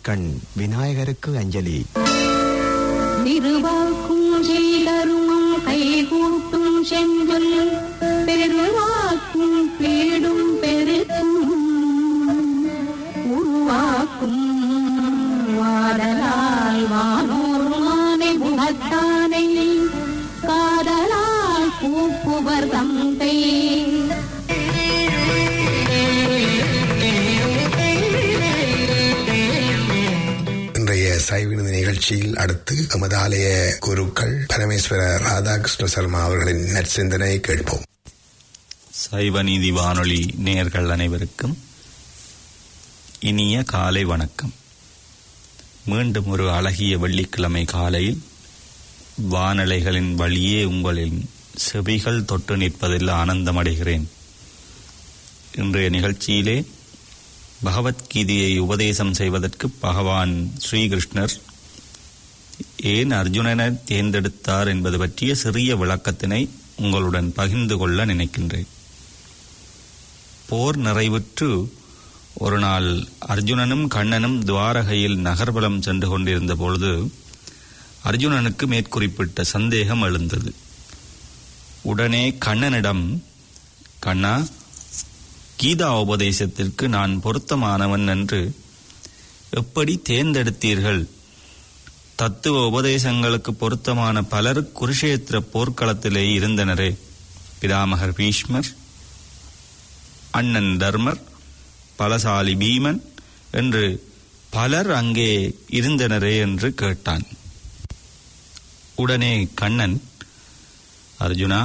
கண் விநாயகருக்கு அஞ்சலி திருவாக்கும் செய்தருமம் கைகூட்டும் செஞ்சொல் பெருவாக்கும் பீடும் பெருக்கும் உருவாக்கும் வாடலால் வானோர் மானை முகத்தானை காதலால் கூப்புவர் தந்தை இன்றைய சைவினது நிகழ்ச்சியில் அடுத்து எமது ஆலய குருக்கள் பரமேஸ்வர ராதாகிருஷ்ண சர்மா அவர்களின் நற்சிந்தனை கேட்போம் சைவ நீதி வானொலி நேயர்கள் அனைவருக்கும் இனிய காலை வணக்கம் மீண்டும் ஒரு அழகிய வெள்ளிக்கிழமை காலையில் வானலைகளின் வழியே உங்களின் செவிகள் தொட்டு நிற்பதில் ஆனந்தமடைகிறேன் இன்றைய நிகழ்ச்சியிலே பகவத்கீதையை உபதேசம் செய்வதற்கு பகவான் ஸ்ரீகிருஷ்ணர் ஏன் அர்ஜுனனை தேர்ந்தெடுத்தார் என்பது பற்றிய சிறிய விளக்கத்தினை உங்களுடன் பகிர்ந்து கொள்ள நினைக்கின்றேன் போர் நிறைவுற்று ஒரு நாள் அர்ஜுனனும் கண்ணனும் துவாரகையில் நகர்வலம் சென்று கொண்டிருந்த பொழுது அர்ஜுனனுக்கு மேற்குறிப்பிட்ட சந்தேகம் எழுந்தது உடனே கண்ணனிடம் கண்ணா கீதா உபதேசத்திற்கு நான் பொருத்தமானவன் என்று எப்படி தேர்ந்தெடுத்தீர்கள் தத்துவ உபதேசங்களுக்கு பொருத்தமான பலர் குருஷேத்திர போர்க்களத்திலே இருந்தனரே பிதாமகர் பீஷ்மர் அண்ணன் தர்மர் பலசாலி பீமன் என்று பலர் அங்கே இருந்தனரே என்று கேட்டான் உடனே கண்ணன் அர்ஜுனா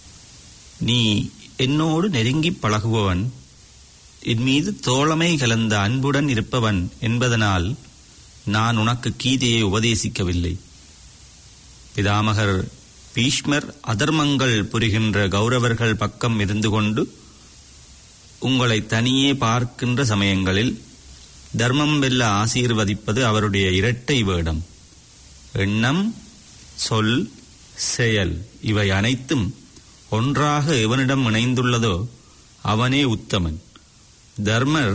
நீ என்னோடு நெருங்கி பழகுபவன் என் மீது தோழமை கலந்த அன்புடன் இருப்பவன் என்பதனால் நான் உனக்கு கீதையை உபதேசிக்கவில்லை பிதாமகர் பீஷ்மர் அதர்மங்கள் புரிகின்ற கௌரவர்கள் பக்கம் இருந்து கொண்டு உங்களை தனியே பார்க்கின்ற சமயங்களில் தர்மம் வெல்ல ஆசீர்வதிப்பது அவருடைய இரட்டை வேடம் எண்ணம் சொல் செயல் இவை அனைத்தும் ஒன்றாக எவனிடம் இணைந்துள்ளதோ அவனே உத்தமன் தர்மர்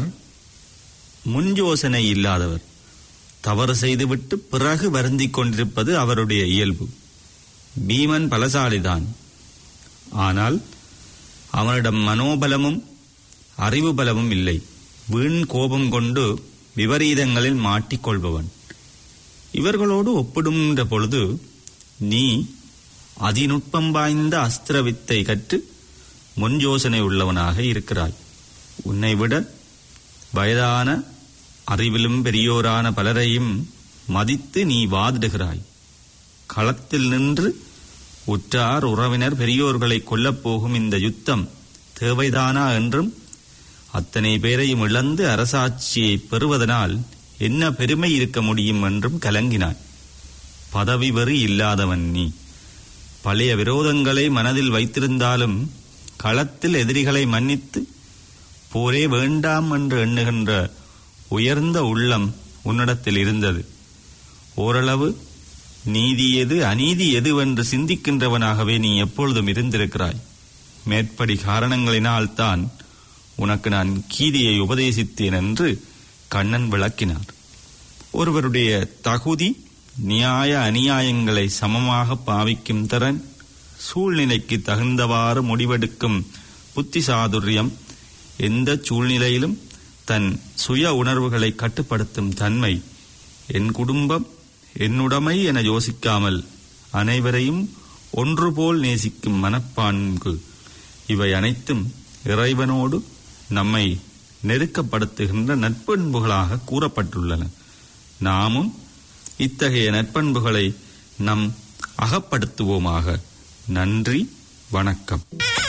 முன்யோசனை இல்லாதவர் தவறு செய்துவிட்டு பிறகு வருந்திக் கொண்டிருப்பது அவருடைய இயல்பு பீமன் பலசாலிதான் ஆனால் அவனிடம் மனோபலமும் அறிவு பலமும் இல்லை வீண் கோபம் கொண்டு விபரீதங்களில் மாட்டிக்கொள்பவன் இவர்களோடு ஒப்பிடுகின்ற பொழுது நீ அதிநுட்பம் வாய்ந்த அஸ்திர வித்தை கற்று முன் யோசனை உள்ளவனாக இருக்கிறாய் உன்னை விட வயதான அறிவிலும் பெரியோரான பலரையும் மதித்து நீ வாதிடுகிறாய் களத்தில் நின்று உற்றார் உறவினர் பெரியோர்களை கொல்லப் போகும் இந்த யுத்தம் தேவைதானா என்றும் அத்தனை பேரையும் இழந்து அரசாட்சியை பெறுவதனால் என்ன பெருமை இருக்க முடியும் என்றும் கலங்கினாய் பதவி வெறி இல்லாதவன் நீ பழைய விரோதங்களை மனதில் வைத்திருந்தாலும் களத்தில் எதிரிகளை மன்னித்து போரே வேண்டாம் என்று எண்ணுகின்ற உயர்ந்த உள்ளம் உன்னிடத்தில் இருந்தது ஓரளவு நீதி எது அநீதி எதுவென்று சிந்திக்கின்றவனாகவே நீ எப்பொழுதும் இருந்திருக்கிறாய் மேற்படி காரணங்களினால்தான் உனக்கு நான் கீதையை உபதேசித்தேன் என்று கண்ணன் விளக்கினார் ஒருவருடைய தகுதி நியாய அநியாயங்களை சமமாக பாவிக்கும் திறன் சூழ்நிலைக்கு தகுந்தவாறு முடிவெடுக்கும் புத்தி சாதுரியம் எந்த சூழ்நிலையிலும் தன் சுய உணர்வுகளை கட்டுப்படுத்தும் தன்மை என் குடும்பம் என்னுடைமை என யோசிக்காமல் அனைவரையும் ஒன்றுபோல் நேசிக்கும் மனப்பான்கு இவை அனைத்தும் இறைவனோடு நம்மை நெருக்கப்படுத்துகின்ற நட்பண்புகளாக கூறப்பட்டுள்ளன நாமும் இத்தகைய நட்பண்புகளை நம் அகப்படுத்துவோமாக நன்றி வணக்கம்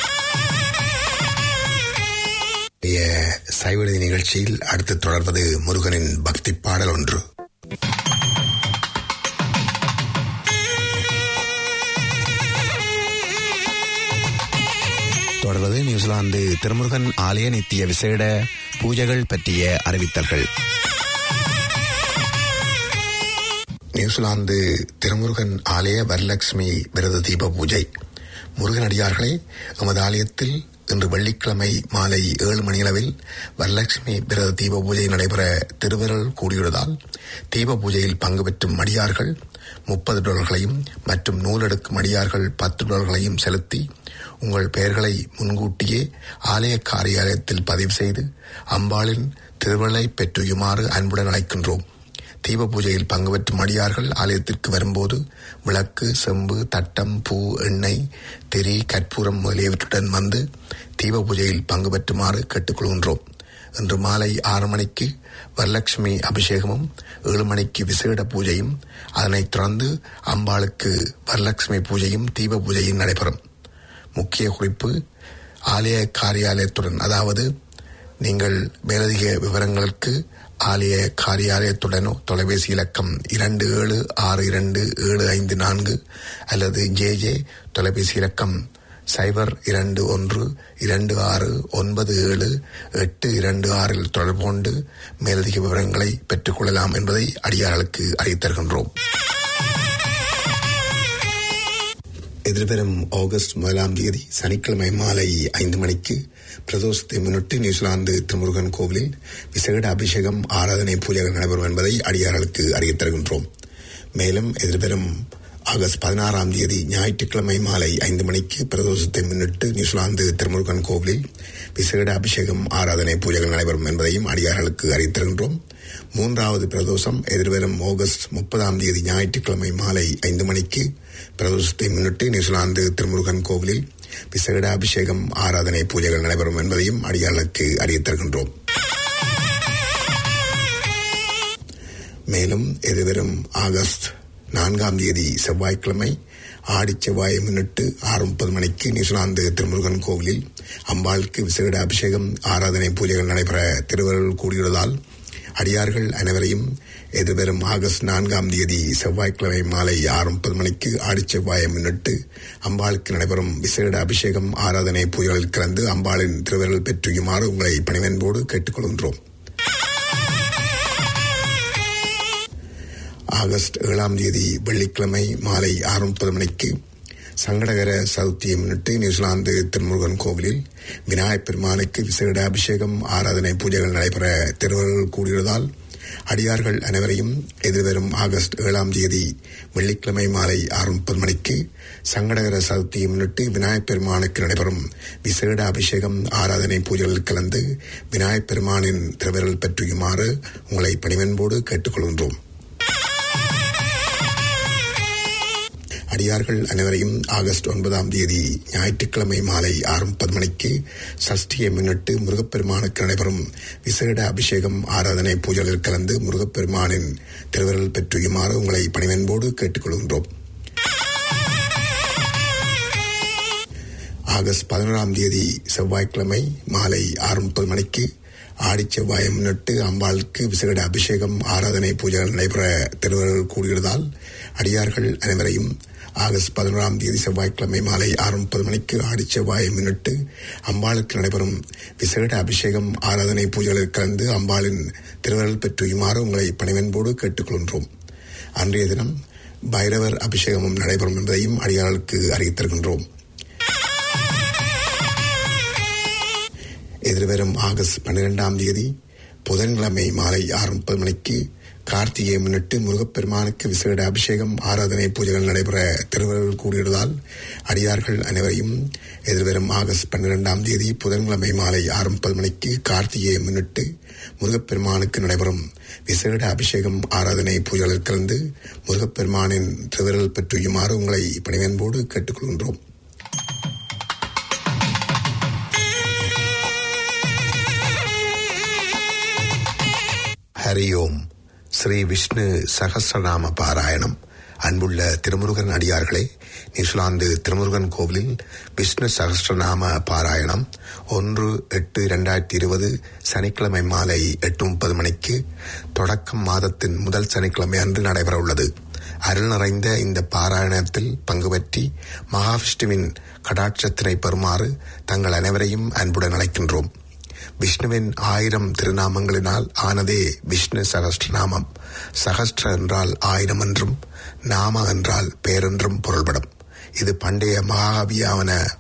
சைவநிதி நிகழ்ச்சியில் அடுத்து தொடர்வது முருகனின் பக்தி பாடல் ஒன்று தொடர்வது நியூசிலாந்து திருமுருகன் ஆலய நித்திய விசேட பூஜைகள் பற்றிய அறிவித்தல்கள் நியூசிலாந்து திருமுருகன் ஆலய வரலட்சுமி விரத தீப பூஜை முருகன் அடியார்களே எமது ஆலயத்தில் இன்று வெள்ளிக்கிழமை மாலை ஏழு மணியளவில் வரலட்சுமி விரத தீப பூஜை நடைபெற திருவிரல் கூடியுள்ளதால் தீப பூஜையில் பங்கு பெற்றும் மடியார்கள் முப்பது டாலர்களையும் மற்றும் நூலெடுக்கும் மடியார்கள் பத்து டாலர்களையும் செலுத்தி உங்கள் பெயர்களை முன்கூட்டியே ஆலய காரியாலயத்தில் பதிவு செய்து அம்பாளின் திருவிழை பெற்றுயுமாறு அன்புடன் அழைக்கின்றோம் தீப பூஜையில் பங்கு பெற்றும் அடியார்கள் ஆலயத்திற்கு வரும்போது விளக்கு செம்பு தட்டம் பூ எண்ணெய் திரி கற்பூரம் முதலியவற்றுடன் வந்து தீப பூஜையில் பங்கு பெற்றுமாறு கேட்டுக்கொள்கின்றோம் இன்று மாலை ஆறு மணிக்கு வரலட்சுமி அபிஷேகமும் ஏழு மணிக்கு விசேட பூஜையும் அதனைத் தொடர்ந்து அம்பாளுக்கு வரலட்சுமி பூஜையும் தீப பூஜையும் நடைபெறும் முக்கிய குறிப்பு ஆலய காரியாலயத்துடன் அதாவது நீங்கள் மேலதிக விவரங்களுக்கு ஆலய காரியாலயத்துடனோ தொலைபேசி இலக்கம் இரண்டு ஏழு ஆறு இரண்டு ஏழு ஐந்து நான்கு அல்லது ஜே ஜே தொலைபேசி இலக்கம் சைபர் இரண்டு ஒன்று இரண்டு ஆறு ஒன்பது ஏழு எட்டு இரண்டு ஆறில் தொடர்பு கொண்டு மேலதிக விவரங்களை பெற்றுக்கொள்ளலாம் என்பதை அடியார்களுக்கு அறிவித்தருகின்றோம் எதிர்வரும் ஆகஸ்ட் முதலாம் தேதி சனிக்கிழமை மாலை ஐந்து மணிக்கு பிரதோஷத்தை முன்னிட்டு நியூசிலாந்து திருமுருகன் கோவிலில் விசேட அபிஷேகம் ஆராதனை பூஜைகள் நடைபெறும் என்பதை அடியார்களுக்கு அறிவித் தருகின்றோம் மேலும் எதிர்வரும் ஆகஸ்ட் பதினாறாம் தேதி ஞாயிற்றுக்கிழமை மாலை ஐந்து மணிக்கு பிரதோஷத்தை முன்னிட்டு நியூசிலாந்து திருமுருகன் கோவிலில் விசேட அபிஷேகம் ஆராதனை பூஜைகள் நடைபெறும் என்பதையும் அடியார்களுக்கு அறிவித்திருக்கின்றோம் மூன்றாவது பிரதோஷம் எதிர்வரும் ஆகஸ்ட் முப்பதாம் தேதி ஞாயிற்றுக்கிழமை மாலை ஐந்து மணிக்கு பிரதோஷத்தை முன்னிட்டு நியூசிலாந்து திருமுருகன் கோவிலில் விசேட அபிஷேகம் ஆராதனை பூஜைகள் நடைபெறும் என்பதையும் அடியார்களுக்கு அறிவித்திருக்கின்றோம் மேலும் எதிர்வரும் ஆகஸ்ட் நான்காம் தேதி செவ்வாய்க்கிழமை ஆடி செவ்வாயை முன்னிட்டு ஆறு முப்பது மணிக்கு நியூசிலாந்து திருமுருகன் கோவிலில் அம்பாளுக்கு விசேட அபிஷேகம் ஆராதனை பூஜைகள் நடைபெற திருவருள் கூடியுள்ளதால் அடியார்கள் அனைவரையும் எதிர்வரும் ஆகஸ்ட் நான்காம் தேதி செவ்வாய்க்கிழமை மாலை ஆறு முப்பது மணிக்கு ஆடி செவ்வாயை முன்னிட்டு அம்பாளுக்கு நடைபெறும் விசேட அபிஷேகம் ஆராதனை பூஜைகளில் கலந்து அம்பாளின் திருவருள் பெற்றுயுமாறு உங்களை பணிவன்போடு கேட்டுக்கொள்கின்றோம் ஆகஸ்ட் ஏழாம் தேதி வெள்ளிக்கிழமை மாலை ஆறு முப்பது மணிக்கு சங்கடகர சதுர்த்தியை முன்னிட்டு நியூசிலாந்து திருமுருகன் கோவிலில் விநாயகப் பெருமானுக்கு விசேட அபிஷேகம் ஆராதனை பூஜைகள் நடைபெற திருவருள் கூடியுள்ளதால் அடியார்கள் அனைவரையும் எதிர்வரும் ஆகஸ்ட் ஏழாம் தேதி வெள்ளிக்கிழமை மாலை ஆறு முப்பது மணிக்கு சங்கடகர சதுர்த்தியை முன்னிட்டு விநாயகப் பெருமானுக்கு நடைபெறும் விசேட அபிஷேகம் ஆராதனை பூஜைகளில் கலந்து விநாயகப் பெருமானின் திருவிரல் பெற்றுயுமாறு உங்களை பணிவன்போடு கேட்டுக்கொள்கின்றோம் அடியார்கள் அனைவரையும் ஆகஸ்ட் ஒன்பதாம் தேதி ஞாயிற்றுக்கிழமை மாலை ஆறு முப்பது மணிக்கு சஷ்டியை முன்னிட்டு முருகப்பெருமானுக்கு நடைபெறும் விசேட அபிஷேகம் ஆராதனை பூஜைகளில் கலந்து முருகப்பெருமானின் திருவிரல் பெற்றுயுமாறு உங்களை பணிவன்போடு கேட்டுக்கொள்கின்றோம் ஆகஸ்ட் பதினோராம் தேதி செவ்வாய்க்கிழமை மாலை ஆறு முப்பது மணிக்கு ஆடி செவ்வாயை முன்னிட்டு அம்பாளுக்கு விசேட அபிஷேகம் ஆராதனை பூஜைகள் நடைபெற திருவருள் கூடியுள்ளதால் அடியார்கள் அனைவரையும் ஆகஸ்ட் பதினோராம் தேதி செவ்வாய்க்கிழமை மாலை ஆறு முப்பது மணிக்கு ஆடி செவ்வாயை முன்னிட்டு அம்பாளுக்கு நடைபெறும் விசேட அபிஷேகம் ஆராதனை பூஜைகளில் கலந்து அம்பாளின் திருவருள் பெற்றுயுமாறு உங்களை பணிவன்போடு கேட்டுக்கொள்கின்றோம் அன்றைய தினம் பைரவர் அபிஷேகமும் நடைபெறும் என்பதையும் அடியார்களுக்கு அறிவித்திருக்கின்றோம் எதிர்வரும் ஆகஸ்ட் பன்னிரெண்டாம் தேதி புதன்கிழமை மாலை ஆறு முப்பது மணிக்கு கார்த்திகையை முன்னிட்டு முருகப்பெருமானுக்கு விசேட அபிஷேகம் ஆராதனை பூஜைகள் நடைபெற திருவருள் கூடியுள்ளதால் அடியார்கள் அனைவரையும் எதிர்வரும் ஆகஸ்ட் பன்னிரெண்டாம் தேதி புதன்கிழமை மாலை ஆறு முப்பது மணிக்கு கார்த்திகையை முன்னிட்டு முருகப்பெருமானுக்கு நடைபெறும் விசேட அபிஷேகம் ஆராதனை பூஜைகளில் கலந்து முருகப்பெருமானின் திருவிரல் பெற்றுயுமாறு உங்களை பணிவன்போடு கேட்டுக்கொள்கின்றோம் ஹரி ஓம் ஸ்ரீ விஷ்ணு சகசிரநாம பாராயணம் அன்புள்ள திருமுருகன் அடியார்களே நியூசிலாந்து திருமுருகன் கோவிலில் விஷ்ணு சகசிரநாம பாராயணம் ஒன்று எட்டு இரண்டாயிரத்தி இருபது சனிக்கிழமை மாலை எட்டு முப்பது மணிக்கு தொடக்கம் மாதத்தின் முதல் சனிக்கிழமை அன்று நடைபெற உள்ளது அருள் நிறைந்த இந்த பாராயணத்தில் பங்கு பற்றி மகாவிஷ்ணுவின் கடாட்சத்தினை பெறுமாறு தங்கள் அனைவரையும் அன்புடன் அழைக்கின்றோம் விஷ்ணுவின் ஆயிரம் திருநாமங்களினால் ஆனதே விஷ்ணு சகஸ்ரநாமம் சகஸ்ர என்றால் ஆயிரம் என்றும் நாம என்றால் பேரென்றும் பொருள்படும் இது பண்டைய மகாவியாவன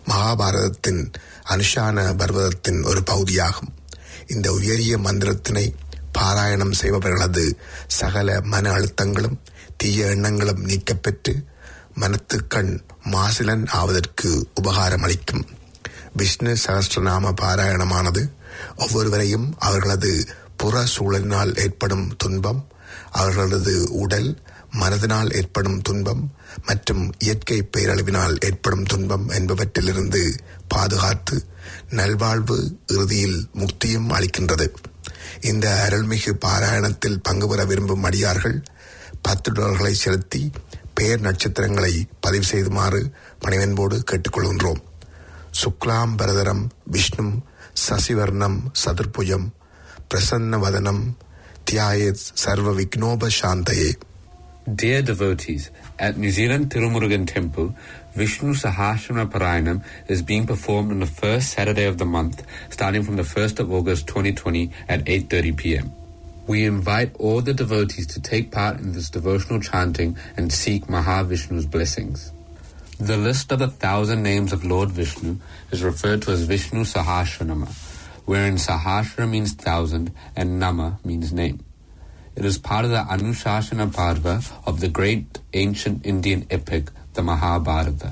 மகாபாரதத்தின் அனுஷான பர்வதத்தின் ஒரு பகுதியாகும் இந்த உயரிய மந்திரத்தினை பாராயணம் செய்பவர்களது சகல மன அழுத்தங்களும் தீய எண்ணங்களும் நீக்கப்பெற்று மனத்துக்கண் மாசிலன் ஆவதற்கு உபகாரம் அளிக்கும் விஷ்ணு சகஸ்ரநாம பாராயணமானது ஒவ்வொருவரையும் அவர்களது புற சூழலினால் ஏற்படும் துன்பம் அவர்களது உடல் மனதினால் ஏற்படும் துன்பம் மற்றும் இயற்கை பேரழிவினால் ஏற்படும் துன்பம் என்பவற்றிலிருந்து பாதுகாத்து நல்வாழ்வு இறுதியில் முக்தியும் அளிக்கின்றது இந்த அருள்மிகு பாராயணத்தில் பங்கு பெற விரும்பும் அடியார்கள் பத்து டாலர்களை செலுத்தி பெயர் நட்சத்திரங்களை பதிவு செய்துமாறு பணிவன்போடு கேட்டுக்கொள்கின்றோம் சுக்லாம் பரதரம் விஷ்ணு சசிவர்ணம் சதுர்புஜம் பிரசன்ன வதனம் தியாயத் சர்வ விக்னோப சாந்தையே Dear devotees, at New Zealand Tirumurugan Temple, Vishnu Sahasrama Parayanam is being performed on the first Saturday of the month, starting from the 1st of August 2020 at 8.30 p.m. We invite all the devotees to take part in this devotional chanting and seek Mahavishnu's blessings. The list of the thousand names of Lord Vishnu is referred to as Vishnu Sahasranama, wherein Sahasra means thousand and Nama means name. It is part of the Anushasana Parva of the great ancient Indian epic, the Mahabharata.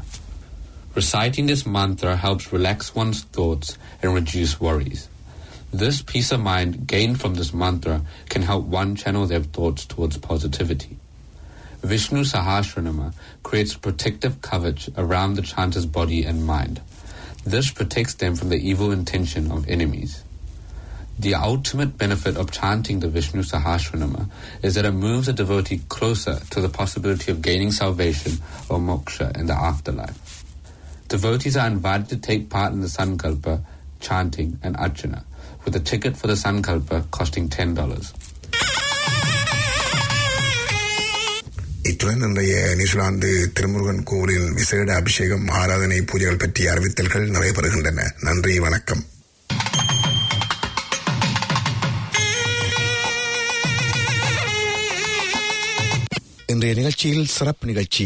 Reciting this mantra helps relax one's thoughts and reduce worries. This peace of mind gained from this mantra can help one channel their thoughts towards positivity. Vishnu Sahasranama creates a protective coverage around the chanter's body and mind. This protects them from the evil intention of enemies. The ultimate benefit of chanting the Vishnu Sahasranama is that it moves a devotee closer to the possibility of gaining salvation or moksha in the afterlife. Devotees are invited to take part in the Sankalpa, chanting, and archana, with a ticket for the Sankalpa costing $10. இத்துடன் இன்றைய New Zealand Thirumurugan கோவிலின் விசேட அபிஷேகம் ஆராதனை பூஜைகள் பற்றிய அறிவித்தல்கள் நடைபெறுகின்றன நன்றி வணக்கம் இன்றைய நிகழ்ச்சியில் சிறப்பு நிகழ்ச்சி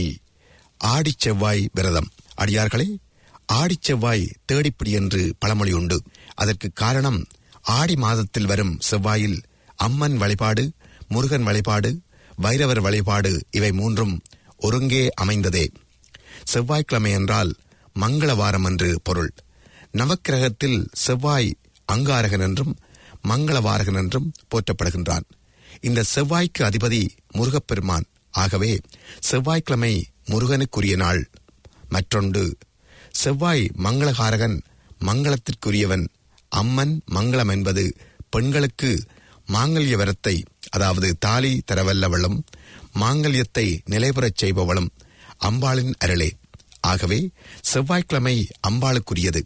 ஆடிச் செவ்வாய் விரதம் அடியார்களே ஆடிச் செவ்வாய் தேடிப்பிடி என்று பழமொழி உண்டு அதற்கு காரணம் ஆடி மாதத்தில் வரும் செவ்வாயில் அம்மன் வழிபாடு முருகன் வழிபாடு வைரவர் வழிபாடு இவை மூன்றும் ஒருங்கே அமைந்ததே செவ்வாய்க்கிழமை என்றால் மங்களவாரம் என்று பொருள் நவக்கிரகத்தில் செவ்வாய் அங்காரகன் என்றும் மங்களவாரகன் என்றும் போற்றப்படுகின்றான் இந்த செவ்வாய்க்கு அதிபதி முருகப்பெருமான் ஆகவே செவ்வாய்க்கிழமை முருகனுக்குரிய நாள் மற்றொன்று செவ்வாய் மங்களகாரகன் மங்களத்திற்குரியவன் அம்மன் மங்களம் என்பது பெண்களுக்கு மாங்கல்ய வரத்தை அதாவது தாலி தரவல்லவளும் மாங்கல்யத்தை நிலைபெறச் செய்பவளும் அம்பாளின் அருளே ஆகவே செவ்வாய்க்கிழமை அம்பாளுக்குரியது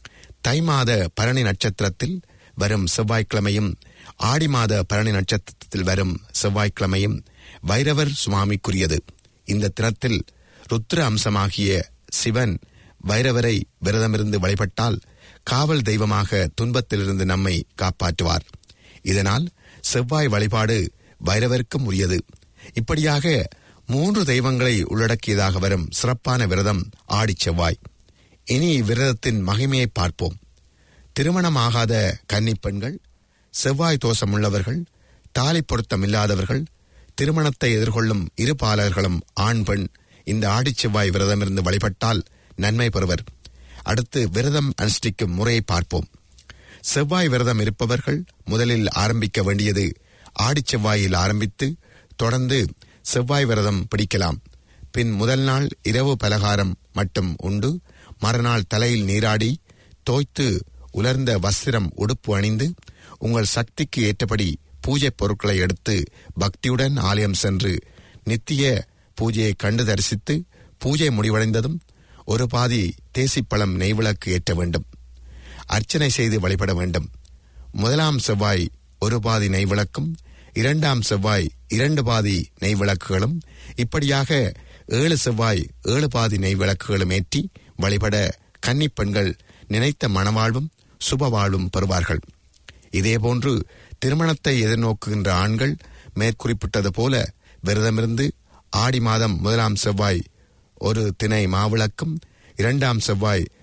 தை மாத பரணி நட்சத்திரத்தில் வரும் செவ்வாய்க்கிழமையும் ஆடி மாத பரணி நட்சத்திரத்தில் வரும் செவ்வாய்க்கிழமையும் வைரவர் சுவாமிக்குரியது இந்த தினத்தில் ருத்ர அம்சமாகிய சிவன் வைரவரை விரதமிருந்து வழிபட்டால் காவல் தெய்வமாக துன்பத்திலிருந்து நம்மை காப்பாற்றுவார் இதனால் செவ்வாய் வழிபாடு வைரவருக்கும் உரியது இப்படியாக மூன்று தெய்வங்களை உள்ளடக்கியதாக வரும் சிறப்பான விரதம் ஆடிச் செவ்வாய் இனி இவ்விரதத்தின் மகிமையை பார்ப்போம் திருமணமாகாத கன்னிப் பெண்கள் செவ்வாய் தோஷமுள்ளவர்கள் தாலி பொருத்தமில்லாதவர்கள் திருமணத்தை எதிர்கொள்ளும் இரு பாலர்களும் ஆண் பெண் இந்த ஆடிச் செவ்வாய் விரதமிருந்து வழிபட்டால் நன்மை பெறுவர் அடுத்து விரதம் அனுஷ்டிக்கும் முறையை பார்ப்போம் செவ்வாய் விரதம் இருப்பவர்கள் முதலில் ஆரம்பிக்க வேண்டியது ஆடிச் செவ்வாயில் ஆரம்பித்து தொடர்ந்து செவ்வாய் விரதம் பிடிக்கலாம் பின் முதல் நாள் இரவு பலகாரம் மட்டும் உண்டு மறுநாள் தலையில் நீராடி தோய்த்து உலர்ந்த வஸ்திரம் உடுப்பு அணிந்து உங்கள் சக்திக்கு ஏற்றபடி பூஜை பொருட்களை எடுத்து பக்தியுடன் ஆலயம் சென்று நித்திய பூஜையை கண்டு தரிசித்து பூஜை முடிவடைந்ததும் ஒரு பாதி தேசிப்பழம் நெய்விளக்கு ஏற்ற வேண்டும் அர்ச்சனை செய்து வழிபட வேண்டும் முதலாம் செவ்வாய் ஒரு பாதி நெய்விளக்கும் இரண்டாம் செவ்வாய் இரண்டு பாதி நெய்விளக்குகளும் இப்படியாக ஏழு செவ்வாய் ஏழு பாதி நெய்விளக்குகளும் ஏற்றி வழிபட கன்னிப் பெண்கள் நினைத்த மணவாழ்வும் சுபவாழ்வும் பெறுவார்கள் இதேபோன்று திருமணத்தை எதிர்நோக்குகின்ற ஆண்கள் மேற்குறிப்பிட்டது போல விரதமிருந்து ஆடி மாதம் முதலாம் செவ்வாய் ஒரு திணை மாவிளக்கும் இரண்டாம் செவ்வாய்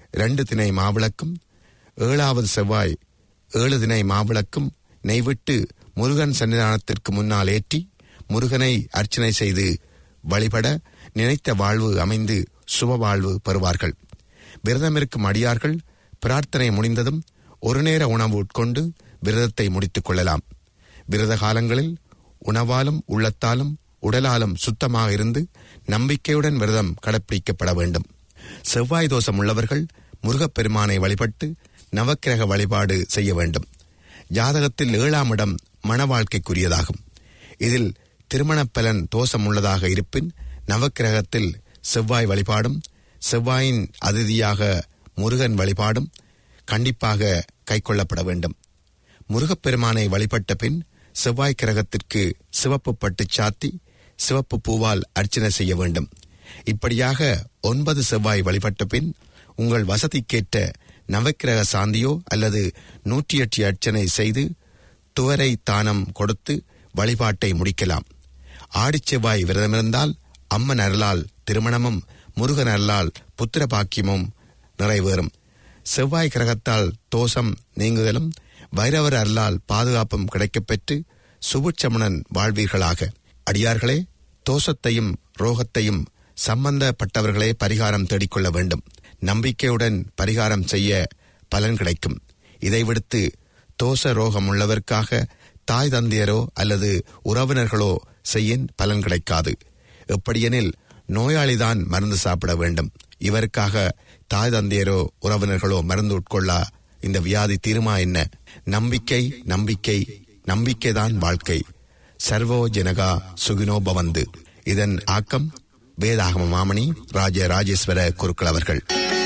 ரெண்டு திணை மாவிளக்கும் ஏழாவது செவ்வாய் ஏழு திணை மாவிளக்கும் நெய்விட்டு முருகன் சன்னிதானத்திற்கு முன்னால் ஏற்றி முருகனை அர்ச்சனை செய்து வழிபட நினைத்த வாழ்வு அமைந்து சுப வாழ்வு பெறுவார்கள் விரதமிருக்கும் அடியார்கள் பிரார்த்தனை முடிந்ததும் ஒரு நேர உணவு உட்கொண்டு விரதத்தை முடித்துக் கொள்ளலாம் விரத காலங்களில் உணவாலும் உள்ளத்தாலும் உடலாலும் சுத்தமாக இருந்து நம்பிக்கையுடன் விரதம் கடைப்பிடிக்கப்பட வேண்டும் செவ்வாய் தோஷம் உள்ளவர்கள் முருகப்பெருமானை வழிபட்டு நவக்கிரக வழிபாடு செய்ய வேண்டும் ஜாதகத்தில் ஏழாம் இடம் மன வாழ்க்கைக்குரியதாகும் இதில் திருமணப் பலன் தோஷம் உள்ளதாக இருப்பின் நவக்கிரகத்தில் செவ்வாய் வழிபாடும் செவ்வாயின் அதிதியாக முருகன் வழிபாடும் கண்டிப்பாக கைக்கொள்ளப்பட வேண்டும் முருகப்பெருமானை வழிபட்ட பின் செவ்வாய் கிரகத்திற்கு சிவப்பு பட்டு சாத்தி சிவப்பு பூவால் அர்ச்சனை செய்ய வேண்டும் இப்படியாக ஒன்பது செவ்வாய் வழிபட்ட பின் உங்கள் வசதிக்கேற்ற நவக்கிரக சாந்தியோ அல்லது நூற்றி எட்டு அர்ச்சனை செய்து துவரை தானம் கொடுத்து வழிபாட்டை முடிக்கலாம் ஆடிச் செவ்வாய் விரதமிருந்தால் அம்மன் அருளால் திருமணமும் முருகன் அருளால் புத்திர பாக்கியமும் நிறைவேறும் செவ்வாய் கிரகத்தால் தோஷம் நீங்குதலும் வைரவர் அருளால் பாதுகாப்பும் கிடைக்கப்பெற்று சுபுட்சமணன் வாழ்வீர்களாக அடியார்களே தோஷத்தையும் ரோகத்தையும் சம்பந்தப்பட்டவர்களே பரிகாரம் தேடிக்கொள்ள வேண்டும் நம்பிக்கையுடன் பரிகாரம் செய்ய பலன் கிடைக்கும் இதை விடுத்து தோஷ ரோகம் உள்ளவர்க்காக தாய் தந்தையரோ அல்லது உறவினர்களோ செய்யின் பலன் கிடைக்காது எப்படியெனில் நோயாளிதான் மருந்து சாப்பிட வேண்டும் இவருக்காக தாய் தந்தையரோ உறவினர்களோ மருந்து உட்கொள்ளா இந்த வியாதி தீருமா என்ன நம்பிக்கை நம்பிக்கை நம்பிக்கைதான் வாழ்க்கை சர்வோ ஜனகா சுகினோ பவந்து இதன் ஆக்கம் வேதாகம மாமணி ராஜ ராஜேஸ்வர குருக்கள் அவர்கள்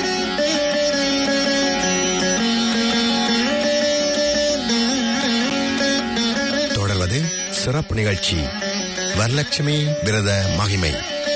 தொடர்வது சிறப்பு நிகழ்ச்சி வரலட்சுமி விரத மகிமை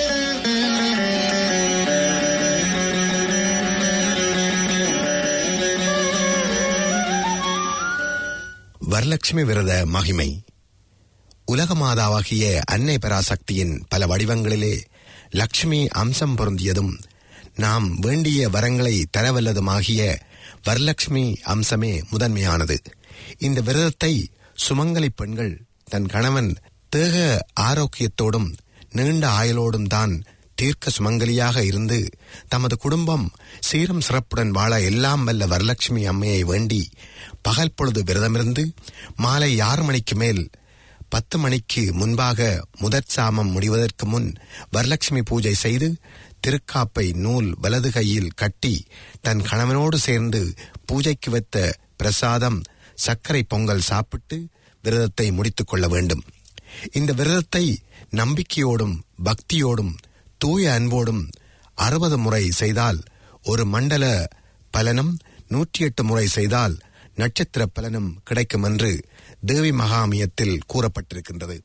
வரலட்சுமி விரத மகிமை உலக மாதாவாகிய அன்னை பராசக்தியின் பல வடிவங்களிலே லக்ஷ்மி அம்சம் பொருந்தியதும் நாம் வேண்டிய வரங்களை தரவல்லதுமாகிய வரலட்சுமி அம்சமே முதன்மையானது இந்த விரதத்தை சுமங்கலி பெண்கள் தன் கணவன் தேக ஆரோக்கியத்தோடும் நீண்ட ஆயுளோடும் தான் தீர்க்க சுமங்கலியாக இருந்து தமது குடும்பம் சீரம் சிறப்புடன் வாழ எல்லாம் வல்ல வரலட்சுமி அம்மையை வேண்டி பகல் பொழுது விரதமிருந்து மாலை ஆறு மணிக்கு மேல் பத்து மணிக்கு முன்பாக முதற் சாமம் முடிவதற்கு முன் வரலட்சுமி பூஜை செய்து திருக்காப்பை நூல் வலது கையில் கட்டி தன் கணவனோடு சேர்ந்து பூஜைக்கு வைத்த பிரசாதம் சர்க்கரை பொங்கல் சாப்பிட்டு விரதத்தை முடித்துக் கொள்ள வேண்டும் இந்த விரதத்தை நம்பிக்கையோடும் பக்தியோடும் தூய அன்போடும் அறுபது முறை செய்தால் ஒரு மண்டல பலனும் நூற்றி எட்டு முறை செய்தால் நட்சத்திர பலனும் கிடைக்கும் என்று தேவி மகாமியத்தில் கூறப்பட்டிருக்கின்றது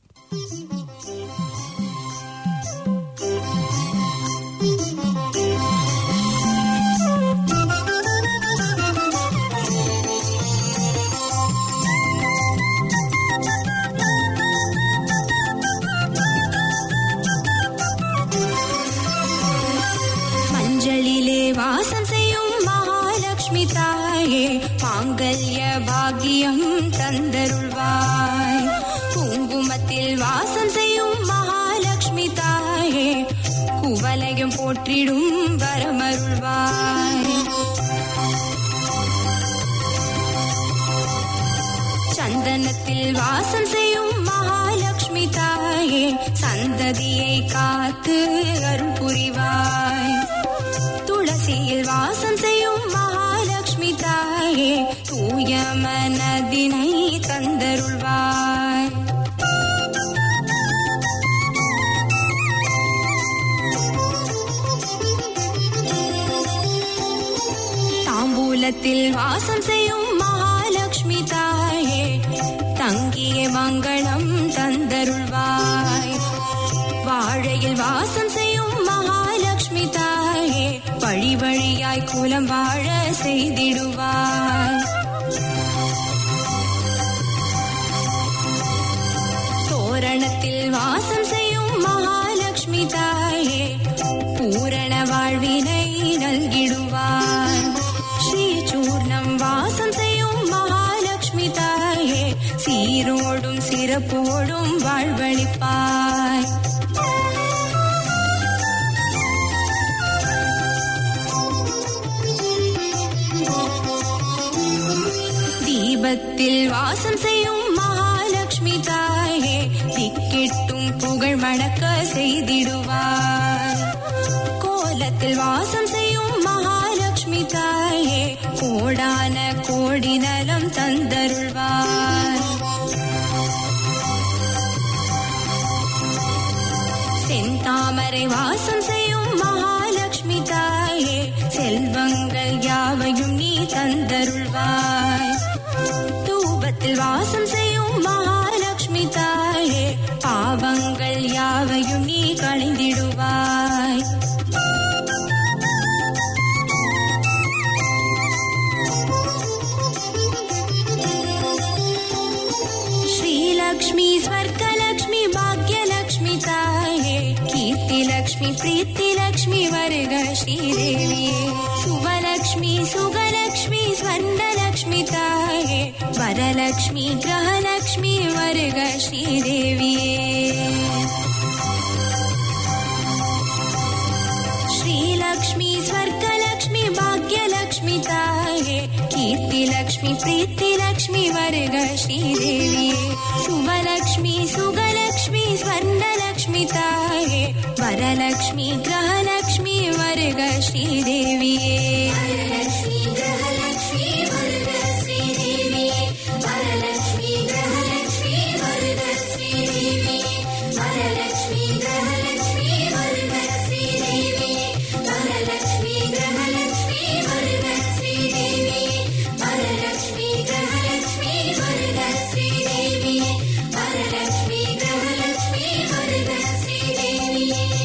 மஞ்சளிலே வாசம் செய்யும் மகாலட்சுமி தாயே மாங்கல்ய பாக்கியம் தந்தருள்வாய் குங்குமத்தில் வாசம் செய்யும் மகாலட்சுமி தாயே குவலயம் போற்றிடும் வரமருள்வாய் சந்தனத்தில் வாசம் செய்யும் மகாலட்சுமி தாயே சந்ததியை காத்து அருள் புரிவாய் துளசியில் வாசம் செய்யும் மகாலட்சுமி தாயே தூய மனதினை தந்தருள்வாய் தாம்பூலத்தில் வாசம் செய்யும் மகாலட்சுமி தாயே தங்கிய மங்களம் தந்தருள்வாய் வாழையில் வாசம் செய்யும் மகாலட்சுமி தாயே வழி வழியாய் குலம் வாழ செய்திடுவாய் தோரணத்தில் வாசம் செய்யும் மகாலட்சுமி தாயே பூரண வாழ்வினை நல்கிடுவாய் வாழ்வழிப்பாய் தீபத்தில் வாசம் செய்யும் மகாலட்சுமி தாயே திக்கிட்டும் புகழ் மணக்க செய்திடுவார் கோலத்தில் வாசம் செய்யும் மகாலட்சுமி தாயே கோடான கோடி நலம் தந்தருள்வார் செந்தாமரை வாசம் செய்யும் மகாலட்சுமி தாயே செல்வங்கள் யாவையும் நீ தந்தருள்வாய் தூபத்தில் வாசம் செய்யும் மகாலட்சுமி தாயே பாவங்கள் யாவையும் நீ களைந்திடுவாய் श्रीलक्ष्मी स्वर्गलक्ष्मी भाग्यलक्ष्मी ताये कीर्तिलक्ष्मी प्रीतिलक्ष्मी वर्ग श्रीदेवी सुवलक्ष्मी सुगलक्ष्मी स्वर्णलक्ष्मी ताये वरलक्ष्मी ग्रहलक्ष्मी वर्ग श्रीदेवी श्रीलक्ष्मी स्वर्गलक्ष्मी भाग्यलक्ष्मी ताये कीर्तिलक्ष्मी प्रीतिलक्ष्मी वर्ग श्रीदेवी सुवलक्ष्मी सुगलक्ष्मी स्वर्णलक्ष्मी ताये वरलक्ष्मी ग्रहलक्ष्मी वर्ग श्रीदेवी वरलक्ष्मी ग्रहलक्ष्मी वर्ग श्रीदेवी वरलक्ष्मी ग्रहलक्ष्मी वर्ग श्रीदेवी वरलक्ष्मी ग्रहलक्ष्मी वर्ग श्रीदेवी वरलक्ष्मी ग्रहलक्ष्मी वर्ग श्रीदेवी वरलक्ष्मी ग्रहलक्ष्मी वर्ग श्रीदेवी वरलक्ष्मी ग्रहलक्ष्मी वर्ग श्रीदेवी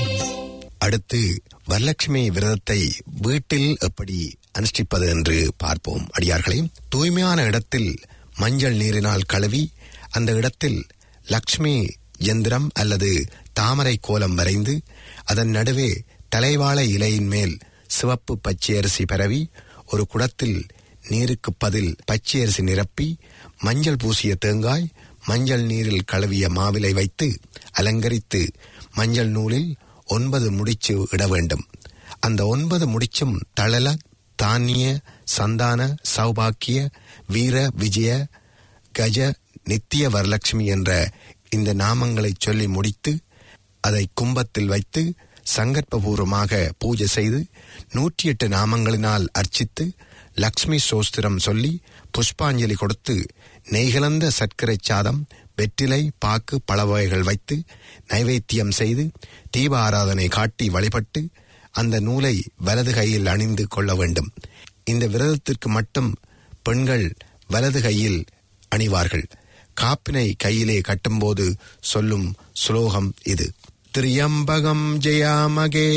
அடுத்து வரலட்சுமி விரதத்தை வீட்டில் எப்படி அனுஷ்டிப்பது என்று பார்ப்போம் அடியார்களே தூய்மையான இடத்தில் மஞ்சள் நீரினால் கழுவி அந்த இடத்தில் லக்ஷ்மி எந்திரம் அல்லது தாமரை கோலம் வரைந்து அதன் நடுவே தலைவாழை இலையின் மேல் சிவப்பு பச்சையரிசி பரவி ஒரு குடத்தில் நீருக்கு பதில் பச்சையரிசி நிரப்பி மஞ்சள் பூசிய தேங்காய் மஞ்சள் நீரில் கழுவிய மாவிலை வைத்து அலங்கரித்து மஞ்சள் நூலில் ஒன்பது முடிச்சு இட வேண்டும் அந்த ஒன்பது முடிச்சும் தளல தானிய சந்தான சௌபாக்கிய வீர விஜய கஜ நித்திய வரலட்சுமி என்ற இந்த நாமங்களை சொல்லி முடித்து அதை கும்பத்தில் வைத்து சங்கற்பபூர்வமாக பூஜை செய்து நூற்றி எட்டு நாமங்களினால் அர்ச்சித்து லக்ஷ்மி சோஸ்திரம் சொல்லி புஷ்பாஞ்சலி கொடுத்து நெய்கலந்த சர்க்கரை சாதம் வெற்றிலை பாக்கு பல வகைகள் வைத்து நைவேத்தியம் செய்து தீப ஆராதனை காட்டி வழிபட்டு அந்த நூலை வலது கையில் அணிந்து கொள்ள வேண்டும் இந்த விரதத்திற்கு மட்டும் பெண்கள் வலது கையில் அணிவார்கள் காப்பினை கையிலே கட்டும்போது சொல்லும் ஸ்லோகம் இது திரியம்பகம் ஜெயாமகே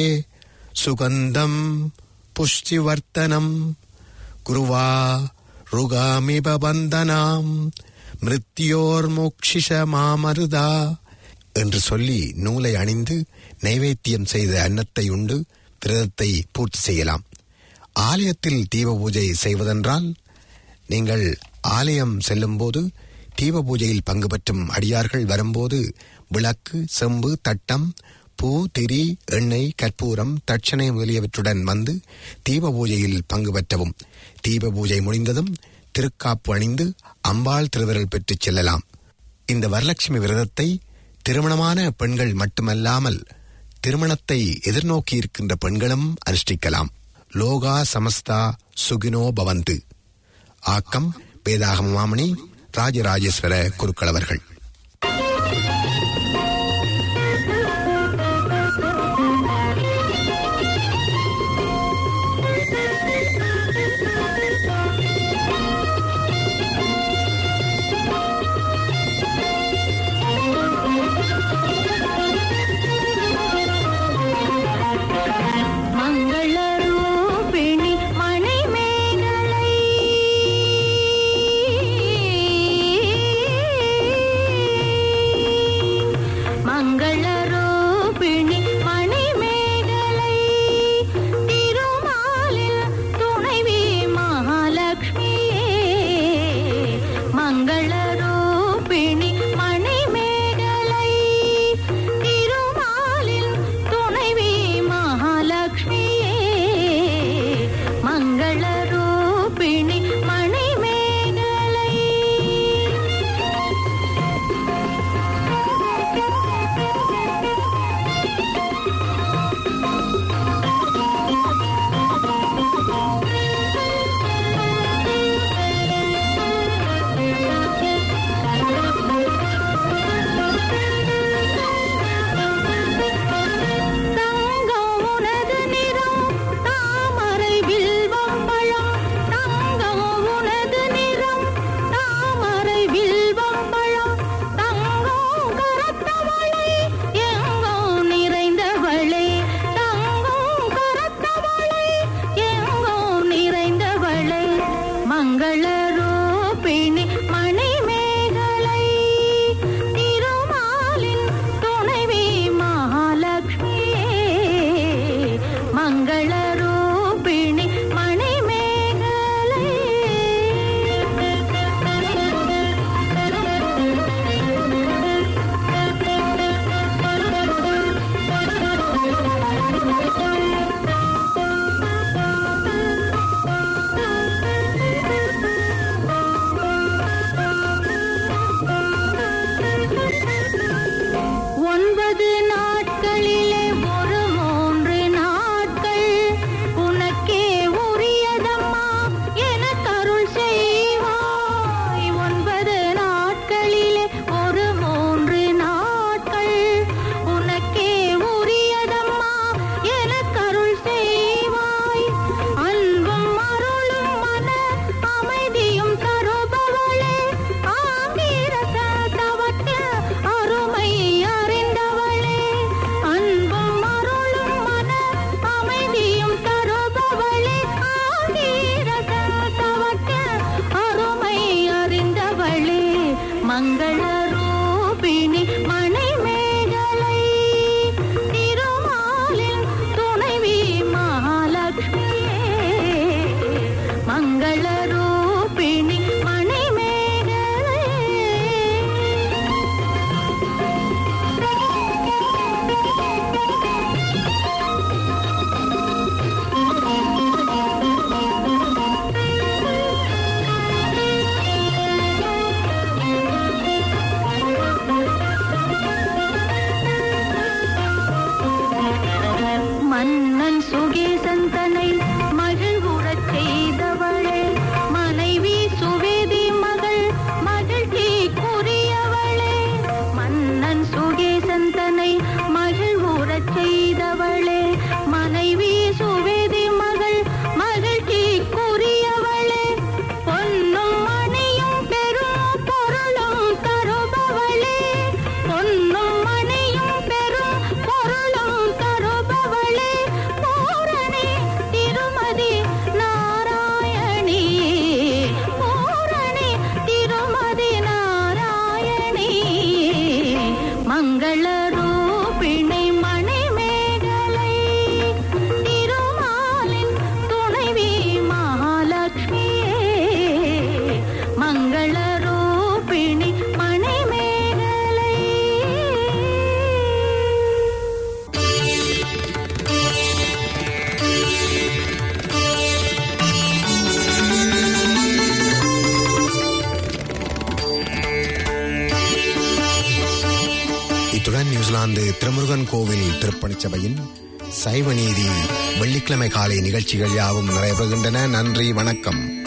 சுகந்தம் புஷ்டிவர்த்தனம் குருவா ருகாமிப பந்தனாம் மிருத்யோர் மோக்ஷிஷ மாமருதா என்று சொல்லி நூலை அணிந்து நைவேத்தியம் செய்த அன்னத்தை உண்டு விரதத்தை பூர்த்தி செய்யலாம் ஆலயத்தில் தீப பூஜை செய்வதென்றால் நீங்கள் ஆலயம் செல்லும்போது தீப பூஜையில் பங்கு பெற்றும் அடியார்கள் வரும்போது விளக்கு செம்பு தட்டம் பூ திரி எண்ணெய் கற்பூரம் தட்சணை முதலியவற்றுடன் வந்து தீப பூஜையில் பங்கு பெற்றவும் தீப பூஜை முடிந்ததும் திருக்காப்பு அணிந்து அம்பாள் திருவிரல் பெற்றுச் செல்லலாம் இந்த வரலட்சுமி விரதத்தை திருமணமான பெண்கள் மட்டுமல்லாமல் திருமணத்தை எதிர்நோக்கி இருக்கின்ற பெண்களும் அனுஷ்டிக்கலாம் லோகா சமஸ்தா சுகினோ பவந்து ஆக்கம் வேதாகம மாமணி ராஜராஜேஸ்வர குருக்களவர்கள் மங்களரூபிணி மணிமேகலை மன்னன் சுகேசன் தன்னை மகிழ்வுறச் செய்தவளே மனைவி சுவேதி மகள் மகிழ்ச்சிக்குரியவளே மன்னன் சுகேசன் தன்னை மகிழ்வுறச் செய்தவளே மனைவி சுவேதி மகள் மகிழ்ச்சிக்குரியவளே பொன்னும் மணியும் பெரும் பொருளும் தருபவளே பொன்னும் மணியும் பெரும் பொருளும் தருபவளே பூரணி திருமதி நாராயணி பூரணி திருமதி நாராயணி மங்கள ரூபிணி மணிமேகலை திருமாலின் துணைவி மகாலட்சுமியே மங்கள ரூபிணி மணிமேகலை இத்துடன் நியூசிலாந்து திருமுருகன் கோவில் திருப்பணிச் சபையின் சைவ நீதி வெள்ளிக்கிழமை காலை நிகழ்ச்சிகள் யாவும் நிறைவேறுகின்றன நன்றி வணக்கம்